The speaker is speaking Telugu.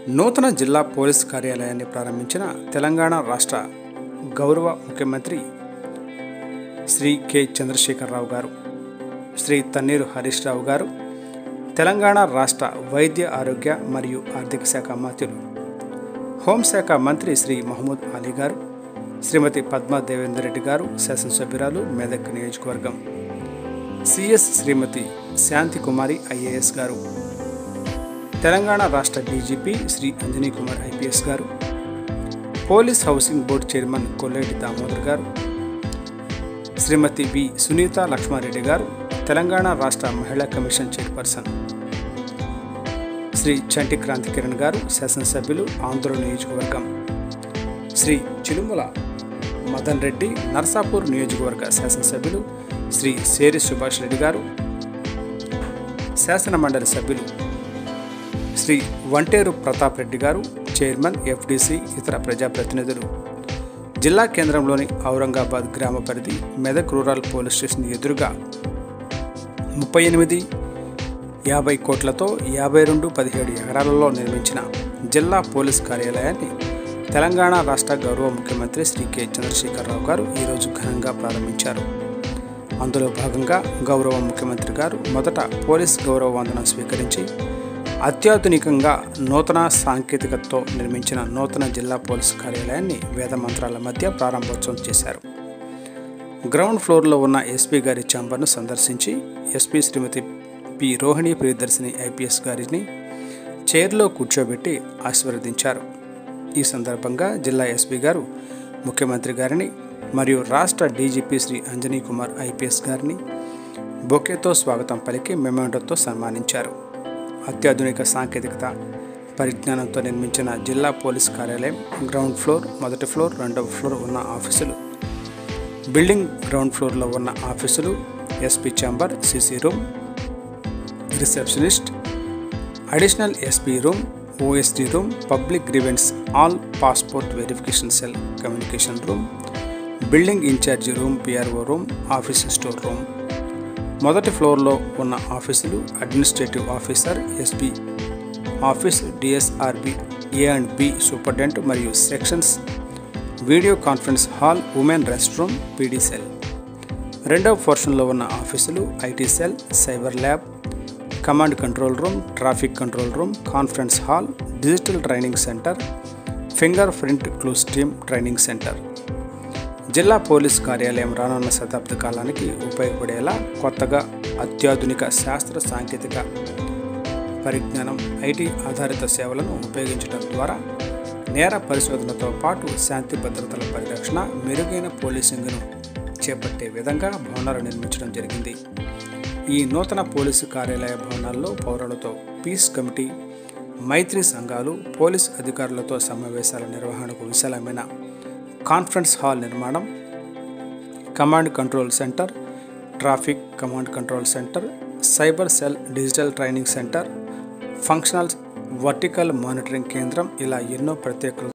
నూతన జిల్లా పోలీస్ కార్యాలయాన్ని ప్రారంభించిన తెలంగాణ రాష్ట్ర గౌరవ ముఖ్యమంత్రి శ్రీ కె చంద్రశేఖరరావు గారు శ్రీ తన్నీరు హరీష్ రావు గారు తెలంగాణ రాష్ట్ర వైద్య ఆరోగ్య మరియు ఆర్థిక శాఖ మంత్రులు హోంశాఖ మంత్రి శ్రీ మహమూద్ అలీ గారు శ్రీమతి పద్మా దేవేందర్ రెడ్డి గారు శాసనసభ్యురాలు మెదక్ నియోజకవర్గం సిఎస్ శ్రీమతి శాంతి కుమారి ఐఏఎస్ గారు తెలంగాణ రాష్ట్ర డీజీపీ శ్రీ అంజనీ కుమార్ ఐపీఎస్ గారు police housing board chairman Kolleti Damodar గారు శ్రీమతి వి సునీత లక్ష్మారెడ్డి గారు తెలంగాణ రాష్ట్ర మహిళా కమిషన్ చైర్పర్సన్ శ్రీ చంటి క్రాంతి కిరణ్ గారు శాసనసభ్యులు ఆంధ్ర నియోజకవర్గం శ్రీ చిలుముల మదన్ రెడ్డి నర్సాపూర్ నియోజకవర్గ శాసనసభ్యులు శ్రీ సేరి సుభాష్ రెడ్డి గారు శాసన మండలి సభ్యులు శ్రీ వంటేరు ప్రతాప్ రెడ్డి గారు చైర్మన్ ఎఫ్డిసి ఇతర ప్రజాప్రతినిధులు జిల్లా కేంద్రంలోని ఔరంగాబాద్ గ్రామ పరిధి మెదక్ రూరల్ పోలీస్ స్టేషన్ ఎదురుగా ముప్పై ఎనిమిది యాభై కోట్లతో యాభై రెండు పదిహేడు ఎకరాలలో నిర్మించిన జిల్లా పోలీస్ కార్యాలయాన్ని తెలంగాణ రాష్ట్ర గౌరవ ముఖ్యమంత్రి శ్రీ కె చంద్రశేఖరరావు గారు ఈరోజు ఘనంగా ప్రారంభించారు అందులో భాగంగా గౌరవ ముఖ్యమంత్రి గారు మొదట పోలీస్ గౌరవ వందనం స్వీకరించి అత్యాధునికంగా నూతన సాంకేతికతతో నిర్మించిన నూతన జిల్లా పోలీస్ కార్యాలయాన్ని వేద మంత్రాల మధ్య ప్రారంభోత్సవం చేశారు గ్రౌండ్ ఫ్లోర్లో ఉన్న ఎస్పీ గారి ఛాంబర్ను సందర్శించి SP Srimathi P Rohini Priyadarshini IPS గారిని చైర్లో కూర్చోబెట్టి ఆశీర్వదించారు ఈ సందర్భంగా జిల్లా ఎస్పీ గారు ముఖ్యమంత్రి గారిని మరియు రాష్ట్ర డీజీపీ శ్రీ అంజనీ కుమార్ ఐపీఎస్ గారిని బొకేతో స్వాగతం పలికి మెమోండోతో సన్మానించారు అత్యాధునిక సాంకేతికత పరిజ్ఞానంతో నిర్మించిన జిల్లా పోలీస్ కార్యాలయం గ్రౌండ్ ఫ్లోర్ మొదటి ఫ్లోర్ రెండవ ఫ్లోర్ ఉన్న ఆఫీసులు బిల్డింగ్ గ్రౌండ్ ఫ్లోర్లో ఉన్న ఆఫీసులు SP chamber CC room receptionist additional SP room OSD room public grievance all passport verification cell communication room building incharge room PRO room office store room మొదటి ఫ్లోర్లో ఉన్న ఆఫీసులు administrative officer SP office DSRB A and B superintendent మరియు sections video conference hall women rest room PD cell రెండవ పోర్షన్లో ఉన్న ఆఫీసులు IT cell cyber lab command control room traffic control room conference hall digital training centre fingerprint clues team training centre జిల్లా పోలీస్ కార్యాలయం రానున్న శతాబ్ద కాలానికి ఉపయోగపడేలా కొత్తగా అత్యాధునిక శాస్త్ర సాంకేతిక పరిజ్ఞానం ఐటీ ఆధారిత సేవలను ఉపయోగించడం ద్వారా నేర పరిశోధనతో పాటు శాంతి భద్రతల పరిరక్షణ మెరుగైన పోలీసింగ్ను చేపట్టే విధంగా భవనాలు నిర్మించడం జరిగింది ఈ నూతన పోలీసు కార్యాలయ భవనాల్లో పౌరులతో పీస్ కమిటీ మైత్రి సంఘాలు పోలీస్ అధికారులతో సమావేశాల నిర్వహణకు విశాలమైన కాన్ఫరెన్స్ హాల్ నిర్మాణం command control centre traffic command control centre cyber cell digital training centre functional vertical monitoring కేంద్రం ఇలా ఎన్నో ప్రత్యేక